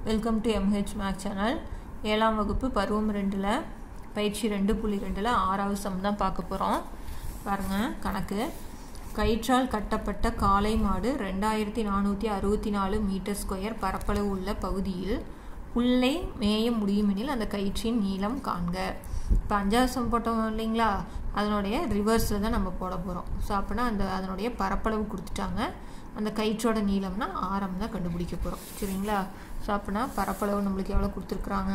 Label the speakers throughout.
Speaker 1: welcome to MH மேக் channel ஏழாம் வகுப்பு பருவம் ரெண்டில் பயிற்சி ரெண்டு புள்ளி ரெண்டில் ஆறாவது சம் தான் பார்க்க போகிறோம் பாருங்கள் கணக்கு கயிற்றால் கட்டப்பட்ட காளை மாடு ரெண்டாயிரத்தி நானூற்றி அறுபத்தி நாலு மீட்டர் ஸ்கொயர் பரப்பளவு உள்ள பகுதியில் புல்லை மேய முடியுமெனில் அந்த கயிற்றின் நீளம் காண்க இப்போ அஞ்சாவது சம் போட்டோம் இல்லைங்களா அதனுடைய ரிவர்ஸில் தான் நம்ம போட போகிறோம் ஸோ அப்படின்னா அந்த அதனுடைய பரப்பளவு கொடுத்துட்டாங்க அந்த கயிற்றோட நீளம்னா ஆரம் தான் கண்டுபிடிக்க போகிறோம் சரிங்களா ஸோ அப்படின்னா பரப்பளவு நம்மளுக்கு எவ்வளோ கொடுத்துருக்குறாங்க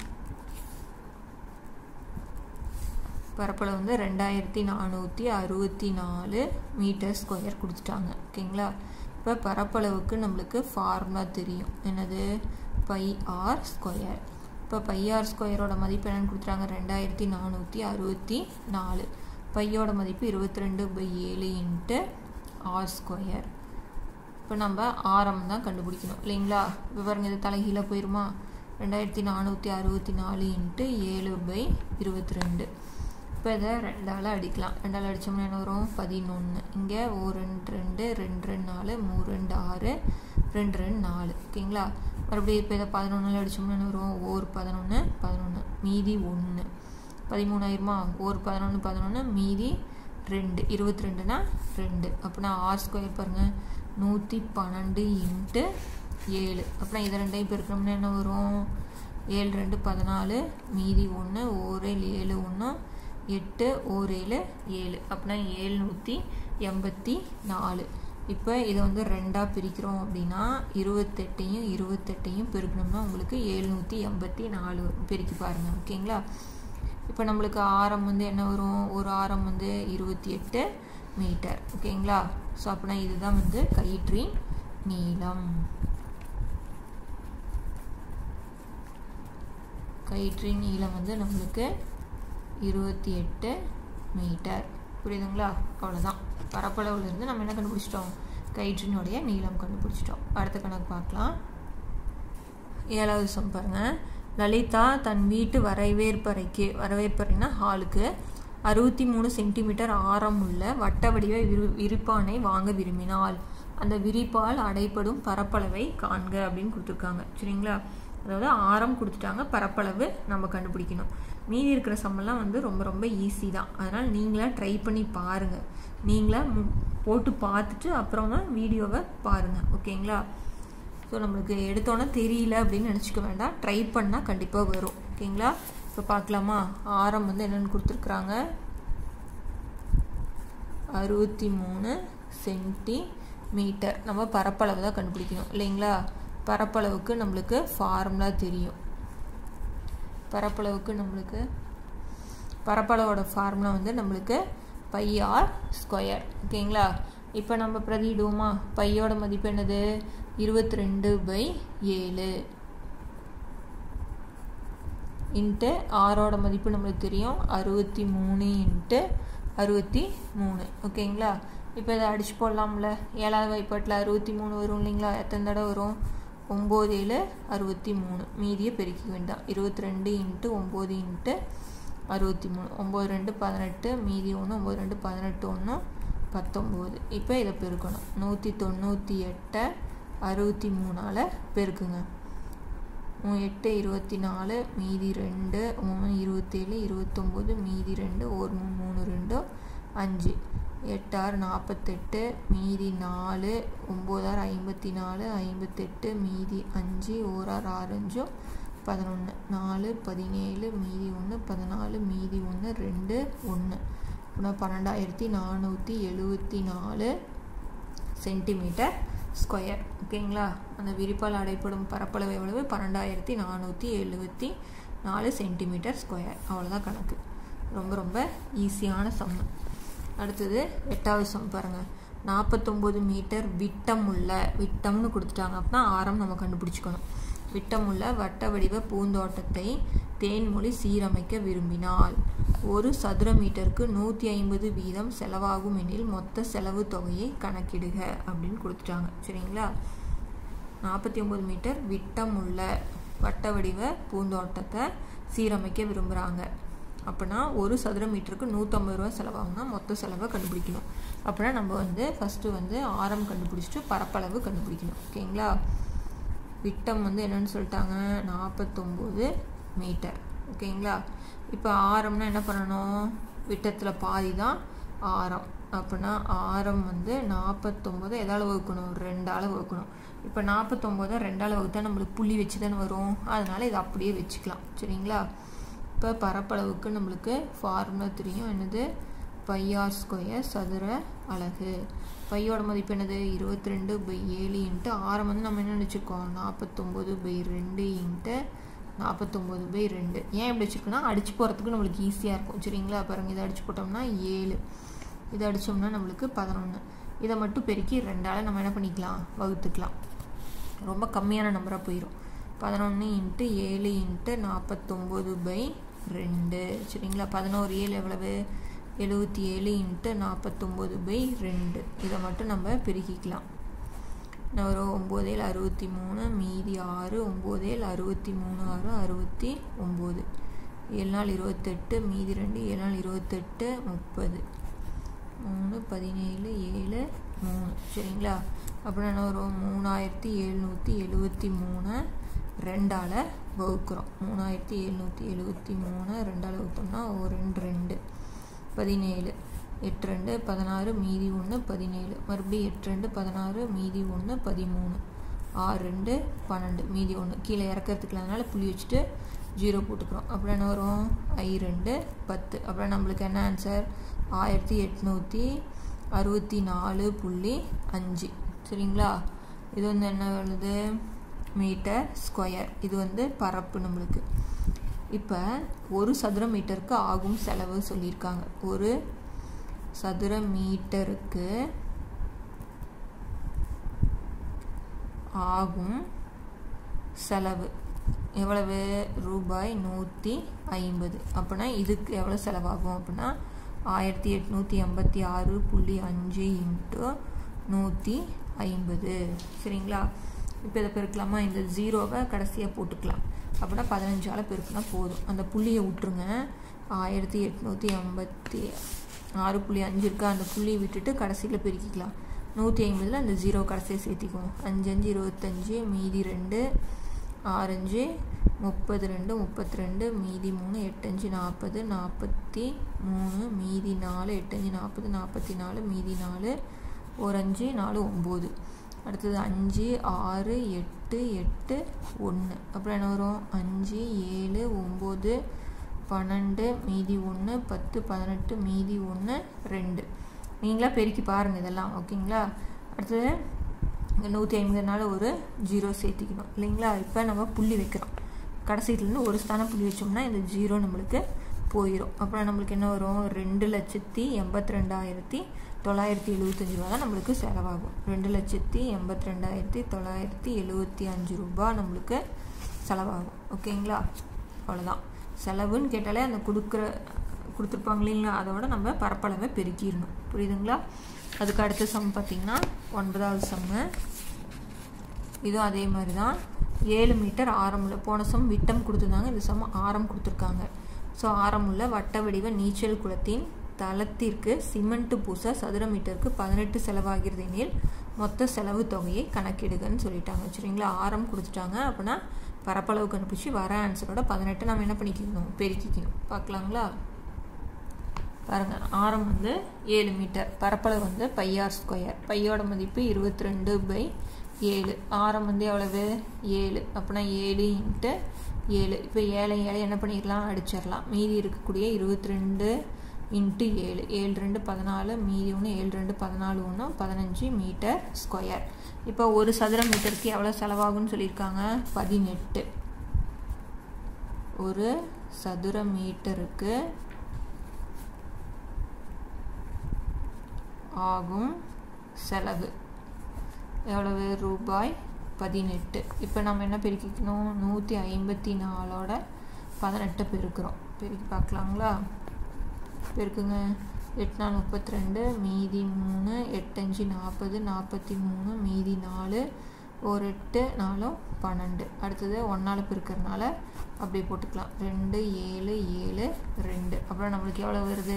Speaker 1: பரப்பளவு வந்து ரெண்டாயிரத்தி நானூற்றி அறுபத்தி நாலு மீட்டர் ஸ்கொயர் கொடுத்துட்டாங்க ஓகேங்களா இப்போ பரப்பளவுக்கு நம்மளுக்கு ஃபார்முலா தெரியும் என்னது பை ஆர் ஸ்கொயர் இப்போ பை ஆர் ஸ்கொயரோட மதிப்பு என்னென்னு கொடுத்துட்டாங்க ரெண்டாயிரத்தி நானூற்றி அறுபத்தி நாலு பையோட மதிப்பு இருபத்தி ரெண்டு பை ஏழு இன்ட்டு ஆர் ஸ்கொயர் இப்போ நம்ம ஆரம் தான் கண்டுபிடிக்கணும் இல்லைங்களா இப்போ பாருங்க இது தலைகீழ போயிருமா ரெண்டாயிரத்தி நானூற்றி அறுபத்தி நாலு இன்ட்டு ஏழு பை இருபத்தி ரெண்டு இப்போ இதை ரெண்டால் அடிக்கலாம் ரெண்டால் அடித்தோம்னா என்ன வரும் பதினொன்று இங்கே ஓ ரெண்டு ரெண்டு ரெண்டு ரெண்டு நாலு மூணு ரெண்டு ஆறு ரெண்டு ரெண்டு நாலு ஓகேங்களா மறுபடியும் இப்போ இதை பதினொன்றில் அடித்தோம்னா என்ன வரும் ஓர் பதினொன்று பதினொன்று மீதி ஒன்று பதிமூணாயிரமா ஓர் பதினொன்று பதினொன்று மீதி ரெண்டு இருபத்தி ரெண்டுனா ரெண்டு அப்படின்னா ஆர் ஸ்கொயர் பாருங்கள் நூற்றி பன்னெண்டு இன்ட்டு ஏழு அப்படின்னா இதை ரெண்டையும் பெருக்கணும்னா என்ன வரும் ஏழு ரெண்டு பதினாலு மீதி ஒன்று ஓரேழு ஏழு ஒன்று எட்டு ஓர் ஏழு ஏழு அப்படின்னா ஏழ்நூற்றி எண்பத்தி நாலு இப்போ இதை வந்து ரெண்டாக பிரிக்கிறோம் அப்படின்னா இருபத்தெட்டையும் இருபத்தெட்டையும் பெருக்கணும்னா உங்களுக்கு ஏழ்நூற்றி எண்பத்தி நாலு பெருக்கி பாருங்கள் ஓகேங்களா இப்போ நம்மளுக்கு ஆரம் வந்து என்ன வரும் ஒரு ஆரம் வந்து இருபத்தி எட்டு மீட்டர் ஓகேங்களா ஸோ அப்படின்னா இதுதான் வந்து கயிற்றின் நீளம் கயிற்றின் நீளம் வந்து நம்மளுக்கு இருபத்தி எட்டு மீட்டர் புரியுதுங்களா அவ்வளோதான் பரப்பளவுலேருந்து நம்ம என்ன கண்டுபிடிச்சிட்டோம் கயிற்றினுடைய நீளம் கண்டுபிடிச்சிட்டோம் அடுத்த கணக்கு பார்க்கலாம் ஏழாவது சம் பாருங்கள் லலிதா தன் வீட்டு வரவேற்பறைக்கு வரவேற்பறைனா ஹாலுக்கு அறுபத்தி மூணு சென்டிமீட்டர் ஆரம் உள்ள வட்ட வடிவ விரு விரிப்பானை வாங்க விரும்பினால் அந்த விரிப்பால் அடைப்படும் பரப்பளவை காண்க அப்படின்னு கொடுத்துருக்காங்க சரிங்களா அதாவது ஆரம் கொடுத்துட்டாங்க பரப்பளவு நம்ம கண்டுபிடிக்கணும் மீதி இருக்கிற சம்மெல்லாம் வந்து ரொம்ப ரொம்ப ஈஸி தான் அதனால் நீங்களாக ட்ரை பண்ணி பாருங்கள் நீங்களாக போட்டு பார்த்துட்டு அப்புறமா வீடியோவை பாருங்கள் ஓகேங்களா ஸோ நம்மளுக்கு எடுத்தோன்னே தெரியல அப்படின்னு நினச்சிக்க வேண்டாம் ட்ரை பண்ணால் கண்டிப்பாக வரும் ஓகேங்களா இப்போ பார்க்கலாமா ஆரம் வந்து என்னென்னு கொடுத்துருக்குறாங்க அறுபத்தி மூணு சென்டி மீட்டர் நம்ம பரப்பளவு தான் கண்டுபிடிக்கணும் இல்லைங்களா பரப்பளவுக்கு நம்மளுக்கு ஃபார்முலா தெரியும் பரப்பளவுக்கு நம்மளுக்கு பரப்பளவோட ஃபார்முலா வந்து நம்மளுக்கு பை ஆர் ஸ்கொயர் ஓகேங்களா இப்போ நம்ம பிரதியிடுவோமா பையோட மதிப்பு என்னது இருபத்தி ரெண்டு பை ஏழு இன்ட்டு ஆரோட மதிப்பு நம்மளுக்கு தெரியும் அறுபத்தி மூணு இன்ட்டு அறுபத்தி மூணு ஓகேங்களா இப்போ இதை அடிச்சு போடலாம்ல ஏழாவது வாய்ப்பாட்டில் அறுபத்தி மூணு வரும் இல்லைங்களா எத்தனை தடவை வரும் ஒம்பது ஏழு அறுபத்தி மூணு மீதியை பெருக்க வேண்டாம் இருபத்தி ரெண்டு இன்ட்டு ஒம்பது இன்ட்டு அறுபத்தி மூணு ஒம்பது ரெண்டு பதினெட்டு மீதி ஒன்று ஒம்பது ரெண்டு பதினெட்டு ஒன்று பத்தொம்போது இப்போ இதை பெருக்கணும் நூற்றி தொண்ணூற்றி எட்டை அறுபத்தி மூணால் பெருக்குங்க எட்டு இருபத்தி நாலு மீதி ரெண்டு மூணு இருபத்தேழு இருபத்தொம்போது மீதி ரெண்டு ஒரு மூணு மூணு ரெண்டு அஞ்சு எட்டாறு நாற்பத்தெட்டு மீதி நாலு ஒம்போதாறு ஐம்பத்தி நாலு ஐம்பத்தெட்டு மீதி அஞ்சு ஓராறு ஆறஞ்சு பதினொன்று நாலு பதினேழு மீதி ஒன்று பதினாலு மீதி ஒன்று ரெண்டு ஒன்று அப்புறம் பன்னெண்டாயிரத்தி நானூற்றி எழுபத்தி நாலு சென்டிமீட்டர் ஸ்கொயர் ஓகேங்களா அந்த விரிப்பால் அடைப்படும் பரப்பளவு எவ்வளவு பன்னெண்டாயிரத்தி நானூற்றி எழுபத்தி நாலு சென்டிமீட்டர் ஸ்கொயர் அவ்வளோதான் கணக்கு ரொம்ப ரொம்ப ஈஸியான சம் அடுத்தது எட்டாவது சம் பாருங்கள் நாற்பத்தொம்போது மீட்டர் விட்டம் உள்ள விட்டம்னு கொடுத்துட்டாங்க அப்படின்னா ஆரம் நம்ம கண்டுபிடிச்சிக்கணும் விட்டமுள்ள வட்ட வடிவ பூந்தோட்டத்தை தேன்மொழி சீரமைக்க விரும்பினால் ஒரு சதுர மீட்டருக்கு நூற்றி ஐம்பது வீதம் செலவாகும் எனில் மொத்த செலவு தொகையை கணக்கிடுக அப்படின்னு கொடுத்துட்டாங்க சரிங்களா நாற்பத்தி ஒம்பது மீட்டர் விட்டம் உள்ள வட்ட வடிவ பூந்தோட்டத்தை சீரமைக்க விரும்புகிறாங்க அப்படின்னா ஒரு சதுர மீட்டருக்கு நூற்றம்பது ரூபா செலவாகும்னா மொத்த செலவை கண்டுபிடிக்கணும் அப்படின்னா நம்ம வந்து ஃபஸ்ட்டு வந்து ஆரம் கண்டுபிடிச்சிட்டு பரப்பளவு கண்டுபிடிக்கணும் ஓகேங்களா விட்டம் வந்து என்னன்னு சொல்லிட்டாங்க நாற்பத்தொம்போது மீட்டர் ஓகேங்களா இப்போ ஆரம்னா என்ன பண்ணணும் விட்டத்தில் பாதி தான் ஆரம் அப்படின்னா ஆரம் வந்து நாற்பத்தொம்போது எதால் வகுக்கணும் ரெண்டால் வகுக்கணும் இப்போ நாற்பத்தொம்போதை ரெண்டால் வகுத்தா நம்மளுக்கு புள்ளி வச்சு தானே வரும் அதனால் இதை அப்படியே வச்சுக்கலாம் சரிங்களா இப்போ பரப்பளவுக்கு நம்மளுக்கு ஃபார்முலா தெரியும் என்னது பையார் ஸ்கொயர் சதுர அலகு பையோட மதிப்பு என்னது இருபத்தி ரெண்டு பை ஏழு இன்ட்டு ஆரம் வந்து நம்ம என்ன நினச்சிருக்கோம் நாற்பத்தொம்போது பை ரெண்டு இன்ட்டு நாற்பத்தொம்போது பை ரெண்டு ஏன் இப்படி வச்சுருக்கோன்னா அடிச்சு போகிறதுக்கு நம்மளுக்கு ஈஸியாக இருக்கும் சரிங்களா பாருங்கள் இதை அடிச்சு போட்டோம்னா ஏழு இதை அடித்தோம்னா நம்மளுக்கு பதினொன்று இதை மட்டும் பெருக்கி ரெண்டால் நம்ம என்ன பண்ணிக்கலாம் வகுத்துக்கலாம் ரொம்ப கம்மியான நம்பராக போயிடும் பதினொன்று இன்ட்டு ஏழு இன்ட்டு நாற்பத்தொம்போது பை ரெண்டு சரிங்களா பதினோரு ஏழு எவ்வளவு எழுபத்தி ஏழு இன்ட்டு நாற்பத்தொம்போது பை ரெண்டு இதை மட்டும் நம்ம பெருக்கிக்கலாம் இன்னும் ஒரு ஒம்போதேழு அறுபத்தி மூணு மீதி ஆறு ஒம்போதேழு அறுபத்தி மூணு ஆறு அறுபத்தி ஒம்பது ஏழு நாள் இருபத்தெட்டு மீதி ரெண்டு ஏழு நாள் இருபத்தெட்டு முப்பது மூணு பதினேழு ஏழு மூணு சரிங்களா அப்புறம் என்ன வரும் மூணாயிரத்தி எழுநூற்றி எழுபத்தி மூணு ரெண்டால் வகுக்கிறோம் மூணாயிரத்தி எழுநூற்றி எழுபத்தி மூணு ரெண்டால் வகுத்தோம்னா ஒரு ரெண்டு ரெண்டு பதினேழு எட்டு ரெண்டு பதினாறு மீதி ஒன்று பதினேழு மறுபடியும் எட்டு ரெண்டு பதினாறு மீதி ஒன்று பதிமூணு ஆறு ரெண்டு பன்னெண்டு மீதி ஒன்று கீழே இறக்கிறதுக்கு அதனால் புள்ளி வச்சுட்டு ஜீரோ போட்டுக்கிறோம் அப்புறம் என்ன வரும் ஐ ரெண்டு பத்து அப்புறம் நம்மளுக்கு என்ன ஆன்சர் ஆயிரத்தி எட்நூற்றி அறுபத்தி நாலு புள்ளி அஞ்சு சரிங்களா இது வந்து என்ன வருது மீட்டர் ஸ்கொயர் இது வந்து பரப்பு நம்மளுக்கு இப்போ ஒரு சதுர மீட்டருக்கு ஆகும் செலவு சொல்லியிருக்காங்க ஒரு சதுர மீட்டருக்கு ஆகும் செலவு எவ்வளவு ரூபாய் நூற்றி ஐம்பது அப்படின்னா இதுக்கு எவ்வளோ செலவாகும் அப்படின்னா ஆயிரத்தி எட்நூற்றி எண்பத்தி ஆறு புள்ளி அஞ்சு இன்ட்டு நூற்றி ஐம்பது சரிங்களா இப்போ இதை பெருக்கலாமா இந்த ஜீரோவை கடைசியாக போட்டுக்கலாம் அப்படின்னா பதினஞ்சால் பெருக்குனா போதும் அந்த புள்ளியை விட்டுருங்க ஆயிரத்தி எட்நூற்றி எண்பத்தி ஆறு புள்ளி அஞ்சு இருக்கா அந்த புள்ளியை விட்டுட்டு கடைசியில் பெருக்கிக்கலாம் நூற்றி ஐம்பதில் அந்த ஜீரோ கடைசியாக சேர்த்திக்குவோம் அஞ்சு அஞ்சு இருபத்தஞ்சி மீதி ரெண்டு ஆரஞ்சு முப்பது ரெண்டு முப்பத்தி ரெண்டு மீதி மூணு எட்டஞ்சு நாற்பது நாற்பத்தி மூணு மீதி நாலு எட்டஞ்சு நாற்பது நாற்பத்தி நாலு மீதி நாலு ஒரு அஞ்சு நாலு ஒம்பது அடுத்தது அஞ்சு ஆறு எட்டு எட்டு ஒன்று அப்புறம் என்ன வரும் அஞ்சு ஏழு ஒம்பது பன்னெண்டு மீதி ஒன்று பத்து பதினெட்டு மீதி ஒன்று ரெண்டு நீங்களாக பெருக்கி பாருங்கள் இதெல்லாம் ஓகேங்களா அடுத்தது இங்கே நூற்றி ஐம்பதுனால ஒரு ஜீரோ சேர்த்திக்கணும் இல்லைங்களா இப்போ நம்ம புள்ளி வைக்கிறோம் கடைசியிலேருந்து ஒரு ஸ்தானம் புள்ளி வச்சோம்னா இந்த ஜீரோ நம்மளுக்கு போயிடும் அப்புறம் நம்மளுக்கு என்ன வரும் ரெண்டு லட்சத்தி எண்பத்தி ரெண்டாயிரத்தி தொள்ளாயிரத்தி எழுபத்தஞ்சி ரூபா தான் நம்மளுக்கு செலவாகும் ரெண்டு லட்சத்தி எண்பத்தி ரெண்டாயிரத்தி தொள்ளாயிரத்தி எழுபத்தி அஞ்சு ரூபா நம்மளுக்கு செலவாகும் ஓகேங்களா அவ்வளோதான் செலவுன்னு கேட்டாலே அந்த கொடுக்குற கொடுத்துருப்பாங்க இல்லைங்களா அதோட நம்ம பரப்பளவை பெருக்கிடணும் புரியுதுங்களா அதுக்கு அடுத்த சம் பார்த்திங்கன்னா ஒன்பதாவது சம்மு இதுவும் அதே மாதிரி தான் ஏழு மீட்டர் ஆரமுள்ள போன சம் விட்டம் கொடுத்துருந்தாங்க இந்த சம் ஆரம் கொடுத்துருக்காங்க ஸோ ஆரமுள்ள வட்ட வடிவ நீச்சல் குளத்தின் தளத்திற்கு சிமெண்ட் பூச சதுர மீட்டருக்கு பதினெட்டு செலவாகிறது எனில் மொத்த செலவு தொகையை கணக்கிடுகன்னு சொல்லிட்டாங்க சரிங்களா ஆரம் கொடுத்துட்டாங்க அப்படின்னா பரப்பளவு கண்டுபிடிச்சி வர ஆன்சரோட பதினெட்டு நம்ம என்ன பண்ணிக்கணும் பெருக்கிக்கணும் பார்க்கலாங்களா பாருங்கள் ஆரம் வந்து ஏழு மீட்டர் பரப்பளவு வந்து பையார் ஸ்கொயர் பையோட மதிப்பு இருபத்தி ரெண்டு பை ஏழு ஆரம் வந்து எவ்வளவு ஏழு அப்படின்னா ஏழு இன்ட்டு ஏழு இப்போ ஏழை ஏழை என்ன பண்ணிடலாம் அடிச்சிடலாம் மீதி இருக்கக்கூடிய இருபத்தி ரெண்டு இன்ட்டு ஏழு ஏழு ரெண்டு பதினாலு மீதி ஒன்று ஏழு ரெண்டு பதினாலு ஒன்று பதினஞ்சு மீட்டர் ஸ்கொயர் இப்போ ஒரு சதுர மீட்டருக்கு எவ்வளோ செலவாகும்னு சொல்லியிருக்காங்க பதினெட்டு ஒரு சதுர மீட்டருக்கு ஆகும் செலவு எவ்வளவு ரூபாய் பதினெட்டு இப்போ நம்ம என்ன பெருக்கிக்கணும் நூற்றி ஐம்பத்தி நாலோட பதினெட்டை பெருக்கிறோம் பெருக்கி பார்க்கலாங்களா பெருக்குங்க எட்டு நாள் முப்பத்தி ரெண்டு மீதி மூணு எட்டஞ்சு நாற்பது நாற்பத்தி மூணு மீதி நாலு ஒரு எட்டு நாலும் பன்னெண்டு அடுத்தது ஒன்றால் பெருக்கிறதுனால அப்படி போட்டுக்கலாம் ரெண்டு ஏழு ஏழு ரெண்டு அப்புறம் நம்மளுக்கு எவ்வளோ வருது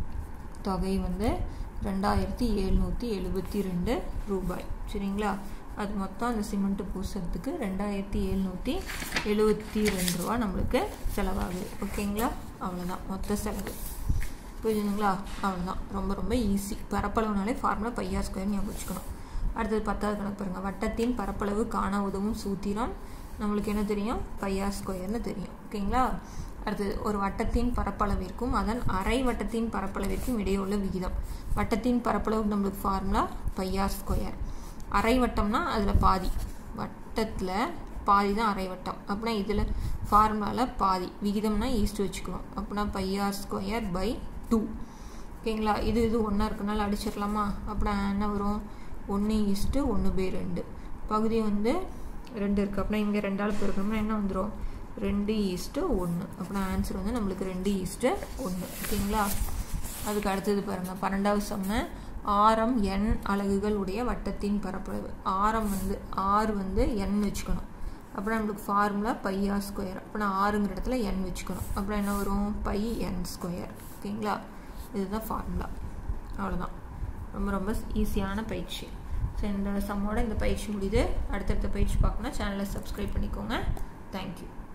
Speaker 1: தொகை வந்து ரெண்டாயிரத்தி எழுநூற்றி எழுபத்தி ரெண்டு ரூபாய் சரிங்களா அது மொத்தம் அந்த சிமெண்ட்டு பூசுறதுக்கு ரெண்டாயிரத்தி எழுநூற்றி எழுபத்தி ரெண்டு ரூபா நம்மளுக்கு செலவாகுது ஓகேங்களா அவ்வளோதான் மொத்த செலவு புரியுதுங்களா அவ்வளோதான் ரொம்ப ரொம்ப ஈஸி பரப்பளவுனாலே ஃபார்முலா பையா ஸ்கொயர் ஞாபகம் வச்சுக்கணும் அடுத்தது பத்தாவது கணக்கு பாருங்கள் வட்டத்தின் பரப்பளவு காண உதவும் சூத்திரம் நம்மளுக்கு என்ன தெரியும் பையா ஸ்கொயர்னு தெரியும் ஓகேங்களா அடுத்தது ஒரு வட்டத்தின் பரப்பளவிற்கும் அதன் அரை வட்டத்தின் பரப்பளவிற்கும் இடையே உள்ள விகிதம் வட்டத்தின் பரப்பளவு நம்மளுக்கு ஃபார்முலா பையா ஸ்கொயர் அரை வட்டம்னா அதில் பாதி வட்டத்தில் பாதி தான் அரை வட்டம் அப்படின்னா இதில் ஃபார்முலாவில் பாதி விகிதம்னா ஈஸ்ட் வச்சுக்கணும் அப்படின்னா பையார் ஸ்கொயர் பை டூ ஓகேங்களா இது இது ஒன்றா இருக்கனால அடிச்சிடலாமா அப்படின்னா என்ன வரும் ஒன்று ஈஸ்ட்டு ஒன்று பை ரெண்டு பகுதி வந்து ரெண்டு இருக்குது அப்படின்னா இங்கே ரெண்டால் பெருக்கணும்னா என்ன வந்துடும் ரெண்டு ஈஸ்ட்டு ஒன்று அப்படின்னா ஆன்சர் வந்து நம்மளுக்கு ரெண்டு ஈஸ்ட்டு ஒன்று ஓகேங்களா அதுக்கு அடுத்தது பாருங்கள் பன்னெண்டாவது செம்ம ஆரம் என் அலகுகள் உடைய வட்டத்தின் பரப்பளவு ஆரம் வந்து ஆறு வந்து என் வச்சுக்கணும் அப்புறம் நம்மளுக்கு ஃபார்முலா பை ஆர் ஸ்கொயர் அப்புறம் ஆறுங்கிற இடத்துல என் வச்சுக்கணும் அப்புறம் என்ன வரும் பை என் ஸ்கொயர் ஓகேங்களா இதுதான் ஃபார்முலா அவ்வளோதான் ரொம்ப ரொம்ப ஈஸியான பயிற்சி ஸோ இந்த சம்மோட இந்த பயிற்சி முடியுது அடுத்தடுத்த பயிற்சி பார்க்கணுன்னா சேனலை சப்ஸ்கிரைப் பண்ணிக்கோங்க தேங்க்யூ